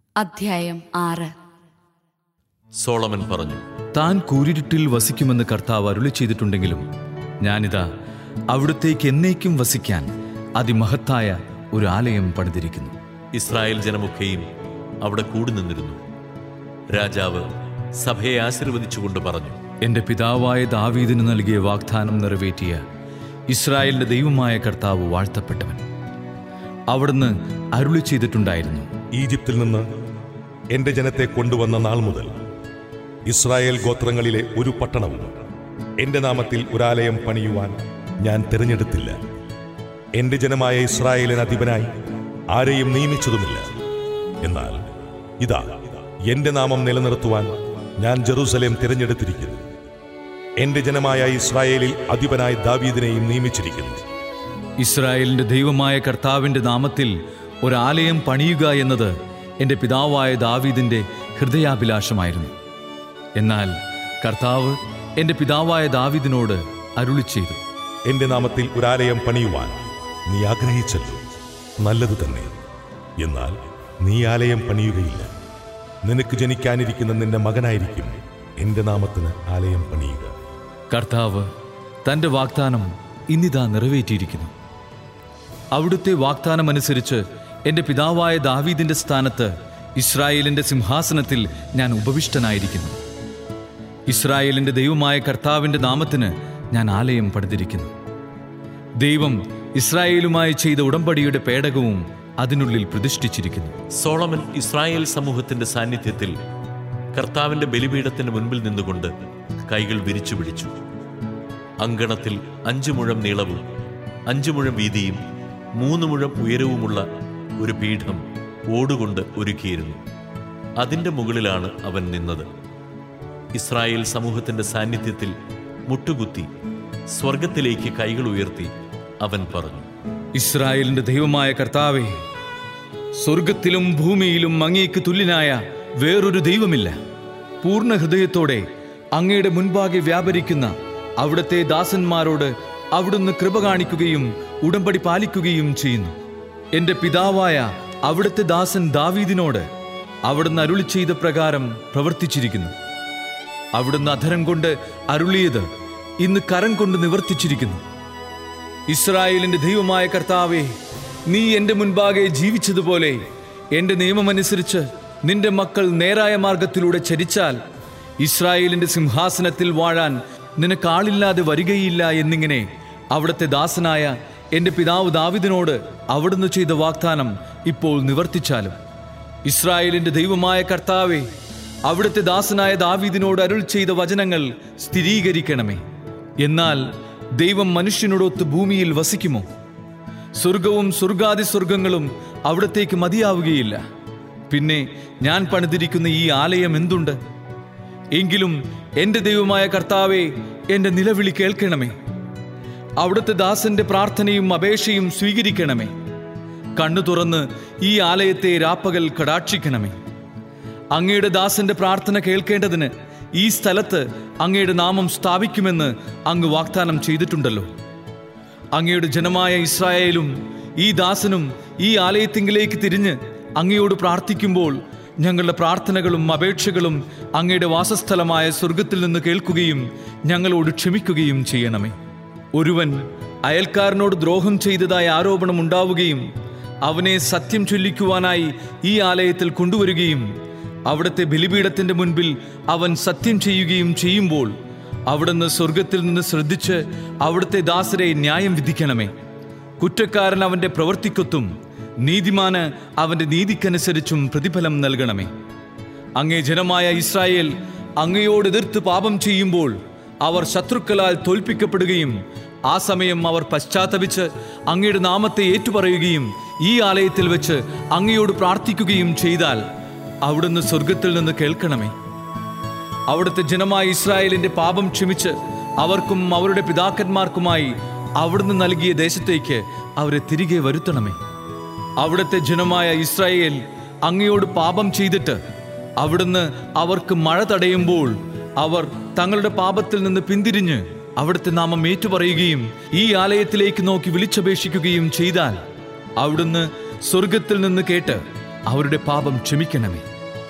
അധ്യായം ആറ് സോളമൻ പറഞ്ഞു താൻ കൂരിരുട്ടിൽ വസിക്കുമെന്ന് കർത്താവ് അരുളി ചെയ്തിട്ടുണ്ടെങ്കിലും ഞാനിതാ അവിടുത്തേക്ക് എന്നേക്കും വസിക്കാൻ അതിമഹത്തായ ഒരു ആലയം പണിതിരിക്കുന്നു ഇസ്രായേൽ ജനമൊക്കെയും അവിടെ കൂടി നിന്നിരുന്നു രാജാവ് സഭയെ ആശീർവദിച്ചുകൊണ്ട് പറഞ്ഞു എന്റെ പിതാവായ ദാവീദിന് നൽകിയ വാഗ്ദാനം നിറവേറ്റിയ ഇസ്രായേലിന്റെ ദൈവമായ കർത്താവ് വാഴ്ത്തപ്പെട്ടവൻ അവിടുന്ന് അരുളി ചെയ്തിട്ടുണ്ടായിരുന്നു ഈജിപ്തിൽ നിന്ന് എന്റെ ജനത്തെ കൊണ്ടുവന്ന നാൾ മുതൽ ഇസ്രായേൽ ഗോത്രങ്ങളിലെ ഒരു പട്ടണവും എന്റെ നാമത്തിൽ ഒരാലയം പണിയുവാൻ ഞാൻ തിരഞ്ഞെടുത്തില്ല എന്റെ ജനമായ ഇസ്രായേലിന് അധിപനായി ആരെയും നിയമിച്ചതുമില്ല എന്നാൽ ഇതാ എന്റെ നാമം നിലനിർത്തുവാൻ ഞാൻ ജെറൂസലേം തിരഞ്ഞെടുത്തിരിക്കുന്നു എന്റെ ജനമായ ഇസ്രായേലിൽ അധിപനായി ദാവീദിനെയും നിയമിച്ചിരിക്കുന്നു ഇസ്രായേലിന്റെ ദൈവമായ കർത്താവിന്റെ നാമത്തിൽ ഒരാലയം പണിയുക എന്നത് എന്റെ പിതാവായ ദാവീദിന്റെ ഹൃദയാഭിലാഷമായിരുന്നു എന്നാൽ കർത്താവ് എന്റെ പിതാവായ ദാവീദിനോട് അരുളി ചെയ്തു എന്റെ നാമത്തിൽ ഒരാലയം പണിയുവാൻ നീ ആഗ്രഹിച്ചല്ലോ നല്ലത് തന്നെ എന്നാൽ നീ ആലയം പണിയുകയില്ല നിനക്ക് ജനിക്കാനിരിക്കുന്ന നിന്റെ മകനായിരിക്കും എന്റെ നാമത്തിന് ആലയം പണിയുക കർത്താവ് തന്റെ വാഗ്ദാനം ഇന്നിതാ നിറവേറ്റിയിരിക്കുന്നു അവിടുത്തെ വാഗ്ദാനമനുസരിച്ച് എന്റെ പിതാവായ ദാവീദിന്റെ സ്ഥാനത്ത് ഇസ്രായേലിന്റെ സിംഹാസനത്തിൽ ഞാൻ ഉപവിഷ്ടനായിരിക്കുന്നു ഇസ്രായേലിന്റെ ദൈവമായ കർത്താവിന്റെ നാമത്തിന് ഞാൻ ആലയം പണിതിരിക്കുന്നു ദൈവം ഇസ്രായേലുമായി ചെയ്ത ഉടമ്പടിയുടെ പേടകവും അതിനുള്ളിൽ പ്രതിഷ്ഠിച്ചിരിക്കുന്നു സോളമൻ ഇസ്രായേൽ സമൂഹത്തിന്റെ സാന്നിധ്യത്തിൽ കർത്താവിന്റെ ബലിപീഠത്തിന് മുൻപിൽ നിന്നുകൊണ്ട് കൈകൾ വിരിച്ചു പിടിച്ചു അങ്കണത്തിൽ അഞ്ചു മുഴം നീളവും അഞ്ചു മുഴം വീതിയും മൂന്ന് മുഴം ഉയരവുമുള്ള ഒരു പീഠം ഓടുകൊണ്ട് ഒരുക്കിയിരുന്നു അതിന്റെ മുകളിലാണ് അവൻ നിന്നത് ഇസ്രായേൽ സമൂഹത്തിന്റെ സാന്നിധ്യത്തിൽ മുട്ടുകുത്തി സ്വർഗത്തിലേക്ക് കൈകൾ ഉയർത്തി അവൻ പറഞ്ഞു ഇസ്രായേലിന്റെ ദൈവമായ കർത്താവെ സ്വർഗത്തിലും ഭൂമിയിലും അങ്ങേക്ക് തുല്യനായ വേറൊരു ദൈവമില്ല പൂർണ്ണ ഹൃദയത്തോടെ അങ്ങയുടെ മുൻപാകെ വ്യാപരിക്കുന്ന അവിടുത്തെ ദാസന്മാരോട് അവിടുന്ന് കൃപ കാണിക്കുകയും ഉടമ്പടി പാലിക്കുകയും ചെയ്യുന്നു എന്റെ പിതാവായ അവിടുത്തെ ദാസൻ ദാവീദിനോട് അവിടുന്ന് അരുളി ചെയ്ത പ്രകാരം പ്രവർത്തിച്ചിരിക്കുന്നു അവിടുന്ന് അധരം കൊണ്ട് അരുളിയത് ഇന്ന് കരം കൊണ്ട് നിവർത്തിച്ചിരിക്കുന്നു ഇസ്രായേലിന്റെ ദൈവമായ കർത്താവെ നീ എന്റെ മുൻപാകെ ജീവിച്ചതുപോലെ എന്റെ നിയമമനുസരിച്ച് നിന്റെ മക്കൾ നേരായ മാർഗത്തിലൂടെ ചരിച്ചാൽ ഇസ്രായേലിന്റെ സിംഹാസനത്തിൽ വാഴാൻ നിനക്ക് ആളില്ലാതെ വരികയില്ല എന്നിങ്ങനെ അവിടുത്തെ ദാസനായ എന്റെ പിതാവ് ദാവിദിനോട് അവിടുന്ന് ചെയ്ത വാഗ്ദാനം ഇപ്പോൾ നിവർത്തിച്ചാലും ഇസ്രായേലിന്റെ ദൈവമായ കർത്താവെ അവിടുത്തെ ദാസനായ ദാവീദിനോട് അരുൾ ചെയ്ത വചനങ്ങൾ സ്ഥിരീകരിക്കണമേ എന്നാൽ ദൈവം മനുഷ്യനോടൊത്ത് ഭൂമിയിൽ വസിക്കുമോ സ്വർഗവും സ്വർഗാദി സ്വർഗങ്ങളും അവിടത്തേക്ക് മതിയാവുകയില്ല പിന്നെ ഞാൻ പണിതിരിക്കുന്ന ഈ ആലയം എന്തുണ്ട് എങ്കിലും എന്റെ ദൈവമായ കർത്താവെ എന്റെ നിലവിളി കേൾക്കണമേ അവിടുത്തെ ദാസന്റെ പ്രാർത്ഥനയും അപേക്ഷയും സ്വീകരിക്കണമേ കണ്ണു തുറന്ന് ഈ ആലയത്തെ രാപ്പകൽ കടാക്ഷിക്കണമേ അങ്ങയുടെ ദാസന്റെ പ്രാർത്ഥന കേൾക്കേണ്ടതിന് ഈ സ്ഥലത്ത് അങ്ങയുടെ നാമം സ്ഥാപിക്കുമെന്ന് അങ്ങ് വാഗ്ദാനം ചെയ്തിട്ടുണ്ടല്ലോ അങ്ങയുടെ ജനമായ ഇസ്രായേലും ഈ ദാസനും ഈ ആലയത്തിങ്കിലേക്ക് തിരിഞ്ഞ് അങ്ങയോട് പ്രാർത്ഥിക്കുമ്പോൾ ഞങ്ങളുടെ പ്രാർത്ഥനകളും അപേക്ഷകളും അങ്ങയുടെ വാസസ്ഥലമായ സ്വർഗത്തിൽ നിന്ന് കേൾക്കുകയും ഞങ്ങളോട് ക്ഷമിക്കുകയും ചെയ്യണമേ ഒരുവൻ അയൽക്കാരനോട് ദ്രോഹം ചെയ്തതായ ആരോപണം ഉണ്ടാവുകയും അവനെ സത്യം ചൊല്ലിക്കുവാനായി ഈ ആലയത്തിൽ കൊണ്ടുവരികയും അവിടുത്തെ ബലിപീഠത്തിന്റെ മുൻപിൽ അവൻ സത്യം ചെയ്യുകയും ചെയ്യുമ്പോൾ അവിടുന്ന് സ്വർഗത്തിൽ നിന്ന് ശ്രദ്ധിച്ച് അവിടുത്തെ ദാസരെ ന്യായം വിധിക്കണമേ കുറ്റക്കാരൻ അവന്റെ പ്രവർത്തിക്കൊത്തും നീതിമാന് അവന്റെ നീതിക്കനുസരിച്ചും പ്രതിഫലം നൽകണമേ അങ്ങേ ജനമായ ഇസ്രായേൽ അങ്ങയോട് എതിർത്ത് പാപം ചെയ്യുമ്പോൾ അവർ ശത്രുക്കളാൽ തോൽപ്പിക്കപ്പെടുകയും ആ സമയം അവർ പശ്ചാത്തപിച്ച് അങ്ങയുടെ നാമത്തെ ഏറ്റുപറയുകയും ഈ ആലയത്തിൽ വെച്ച് അങ്ങയോട് പ്രാർത്ഥിക്കുകയും ചെയ്താൽ അവിടുന്ന് സ്വർഗത്തിൽ നിന്ന് കേൾക്കണമേ അവിടുത്തെ ജനമായ ഇസ്രായേലിന്റെ പാപം ക്ഷമിച്ച് അവർക്കും അവരുടെ പിതാക്കന്മാർക്കുമായി അവിടുന്ന് നൽകിയ ദേശത്തേക്ക് അവരെ തിരികെ വരുത്തണമേ അവിടുത്തെ ജനമായ ഇസ്രായേൽ അങ്ങയോട് പാപം ചെയ്തിട്ട് അവിടുന്ന് അവർക്ക് മഴ തടയുമ്പോൾ അവർ തങ്ങളുടെ പാപത്തിൽ നിന്ന് പിന്തിരിഞ്ഞ് അവിടുത്തെ നാമം ഏറ്റുപറയുകയും ഈ ആലയത്തിലേക്ക് നോക്കി വിളിച്ചപേക്ഷിക്കുകയും ചെയ്താൽ അവിടുന്ന് സ്വർഗത്തിൽ നിന്ന് കേട്ട് അവരുടെ പാപം ക്ഷമിക്കണമേ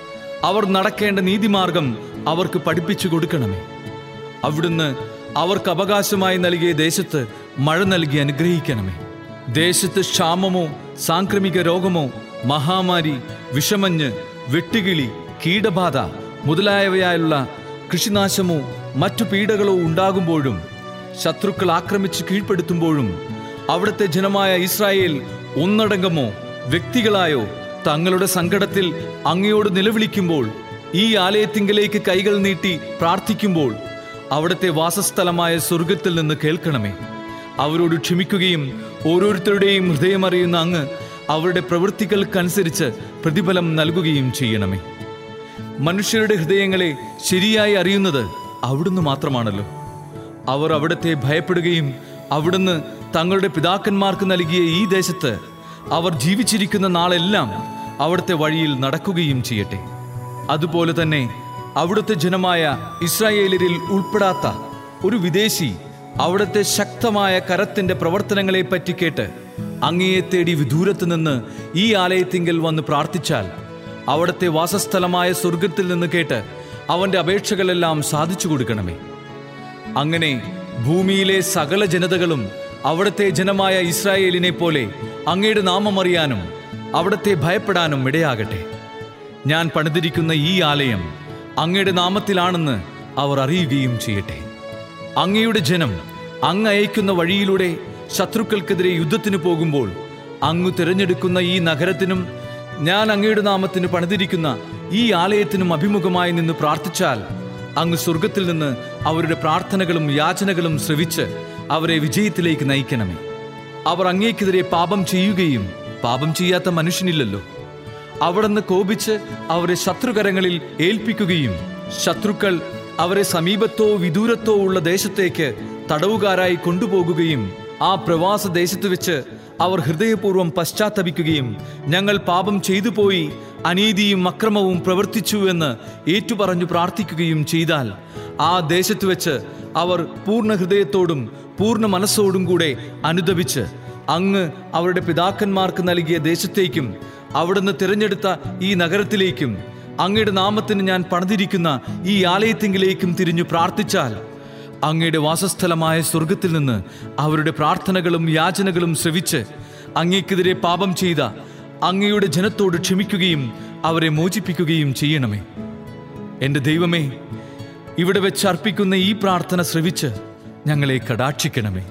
അവർ നടക്കേണ്ട നീതിമാർഗം അവർക്ക് പഠിപ്പിച്ചു കൊടുക്കണമേ അവിടുന്ന് അവർക്ക് അവകാശമായി നൽകിയ ദേശത്ത് മഴ നൽകി അനുഗ്രഹിക്കണമേ ദേശത്ത് ക്ഷാമമോ സാംക്രമിക രോഗമോ മഹാമാരി വിഷമഞ്ഞ് വെട്ടുകിളി കീടബാധ മുതലായവയായുള്ള കൃഷിനാശമോ മറ്റു പീഡകളോ ഉണ്ടാകുമ്പോഴും ശത്രുക്കൾ ആക്രമിച്ച് കീഴ്പ്പെടുത്തുമ്പോഴും അവിടുത്തെ ജനമായ ഇസ്രായേൽ ഒന്നടങ്കമോ വ്യക്തികളായോ തങ്ങളുടെ സങ്കടത്തിൽ അങ്ങയോട് നിലവിളിക്കുമ്പോൾ ഈ ആലയത്തിങ്കലേക്ക് കൈകൾ നീട്ടി പ്രാർത്ഥിക്കുമ്പോൾ അവിടുത്തെ വാസസ്ഥലമായ സ്വർഗത്തിൽ നിന്ന് കേൾക്കണമേ അവരോട് ക്ഷമിക്കുകയും ഓരോരുത്തരുടെയും ഹൃദയമറിയുന്ന അങ്ങ് അവരുടെ പ്രവൃത്തികൾക്കനുസരിച്ച് പ്രതിഫലം നൽകുകയും ചെയ്യണമേ മനുഷ്യരുടെ ഹൃദയങ്ങളെ ശരിയായി അറിയുന്നത് അവിടുന്ന് മാത്രമാണല്ലോ അവർ അവിടുത്തെ ഭയപ്പെടുകയും അവിടുന്ന് തങ്ങളുടെ പിതാക്കന്മാർക്ക് നൽകിയ ഈ ദേശത്ത് അവർ ജീവിച്ചിരിക്കുന്ന നാളെല്ലാം അവിടുത്തെ വഴിയിൽ നടക്കുകയും ചെയ്യട്ടെ അതുപോലെ തന്നെ അവിടുത്തെ ജനമായ ഇസ്രായേലരിൽ ഉൾപ്പെടാത്ത ഒരു വിദേശി അവിടുത്തെ ശക്തമായ കരത്തിന്റെ പ്രവർത്തനങ്ങളെ പറ്റി കേട്ട് അങ്ങയെ തേടി വിദൂരത്ത് നിന്ന് ഈ ആലയത്തിങ്കൽ വന്ന് പ്രാർത്ഥിച്ചാൽ അവിടുത്തെ വാസസ്ഥലമായ സ്വർഗത്തിൽ നിന്ന് കേട്ട് അവന്റെ അപേക്ഷകളെല്ലാം സാധിച്ചു കൊടുക്കണമേ അങ്ങനെ ഭൂമിയിലെ സകല ജനതകളും അവിടുത്തെ ജനമായ ഇസ്രായേലിനെ പോലെ അങ്ങയുടെ നാമം അറിയാനും അവിടുത്തെ ഭയപ്പെടാനും ഇടയാകട്ടെ ഞാൻ പണിതിരിക്കുന്ന ഈ ആലയം അങ്ങയുടെ നാമത്തിലാണെന്ന് അവർ അറിയുകയും ചെയ്യട്ടെ അങ്ങയുടെ ജനം അങ്ങ് അയക്കുന്ന വഴിയിലൂടെ ശത്രുക്കൾക്കെതിരെ യുദ്ധത്തിന് പോകുമ്പോൾ അങ്ങ് തിരഞ്ഞെടുക്കുന്ന ഈ നഗരത്തിനും ഞാൻ അങ്ങയുടെ നാമത്തിന് പണിതിരിക്കുന്ന ഈ ആലയത്തിനും അഭിമുഖമായി നിന്ന് പ്രാർത്ഥിച്ചാൽ അങ്ങ് സ്വർഗത്തിൽ നിന്ന് അവരുടെ പ്രാർത്ഥനകളും യാചനകളും ശ്രവിച്ച് അവരെ വിജയത്തിലേക്ക് നയിക്കണമേ അവർ അങ്ങേക്കെതിരെ പാപം ചെയ്യുകയും പാപം ചെയ്യാത്ത മനുഷ്യനില്ലല്ലോ അവിടുന്ന് കോപിച്ച് അവരെ ശത്രുകരങ്ങളിൽ ഏൽപ്പിക്കുകയും ശത്രുക്കൾ അവരെ സമീപത്തോ വിദൂരത്തോ ഉള്ള ദേശത്തേക്ക് തടവുകാരായി കൊണ്ടുപോകുകയും ആ പ്രവാസ ദേശത്ത് വെച്ച് അവർ ഹൃദയപൂർവ്വം പശ്ചാത്തപിക്കുകയും ഞങ്ങൾ പാപം ചെയ്തു പോയി അനീതിയും അക്രമവും പ്രവർത്തിച്ചു എന്ന് ഏറ്റുപറഞ്ഞു പ്രാർത്ഥിക്കുകയും ചെയ്താൽ ആ ദേശത്ത് വെച്ച് അവർ പൂർണ്ണ ഹൃദയത്തോടും പൂർണ്ണ മനസ്സോടും കൂടെ അനുദപിച്ച് അങ്ങ് അവരുടെ പിതാക്കന്മാർക്ക് നൽകിയ ദേശത്തേക്കും അവിടുന്ന് തിരഞ്ഞെടുത്ത ഈ നഗരത്തിലേക്കും അങ്ങയുടെ നാമത്തിന് ഞാൻ പണിതിരിക്കുന്ന ഈ ആലയത്തിങ്കിലേക്കും തിരിഞ്ഞു പ്രാർത്ഥിച്ചാൽ അങ്ങയുടെ വാസസ്ഥലമായ സ്വർഗത്തിൽ നിന്ന് അവരുടെ പ്രാർത്ഥനകളും യാചനകളും ശ്രവിച്ച് അങ്ങേക്കെതിരെ പാപം ചെയ്ത അങ്ങയുടെ ജനത്തോട് ക്ഷമിക്കുകയും അവരെ മോചിപ്പിക്കുകയും ചെയ്യണമേ എൻ്റെ ദൈവമേ ഇവിടെ വെച്ച് അർപ്പിക്കുന്ന ഈ പ്രാർത്ഥന ശ്രവിച്ച് ഞങ്ങളെ കടാക്ഷിക്കണമേ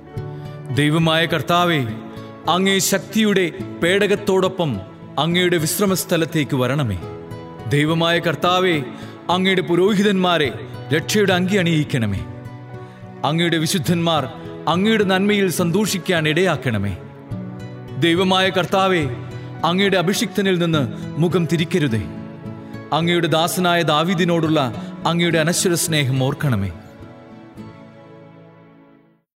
ദൈവമായ കർത്താവെ അങ്ങേ ശക്തിയുടെ പേടകത്തോടൊപ്പം അങ്ങയുടെ വിശ്രമസ്ഥലത്തേക്ക് വരണമേ ദൈവമായ കർത്താവെ അങ്ങയുടെ പുരോഹിതന്മാരെ രക്ഷയുടെ അങ്കി അണിയിക്കണമേ അങ്ങയുടെ വിശുദ്ധന്മാർ അങ്ങയുടെ നന്മയിൽ സന്തോഷിക്കാൻ ഇടയാക്കണമേ ദൈവമായ കർത്താവെ അങ്ങയുടെ അഭിഷിക്തനിൽ നിന്ന് മുഖം തിരിക്കരുതേ അങ്ങയുടെ ദാസനായ ദാവീദിനോടുള്ള അങ്ങയുടെ അനശ്വര സ്നേഹം ഓർക്കണമേ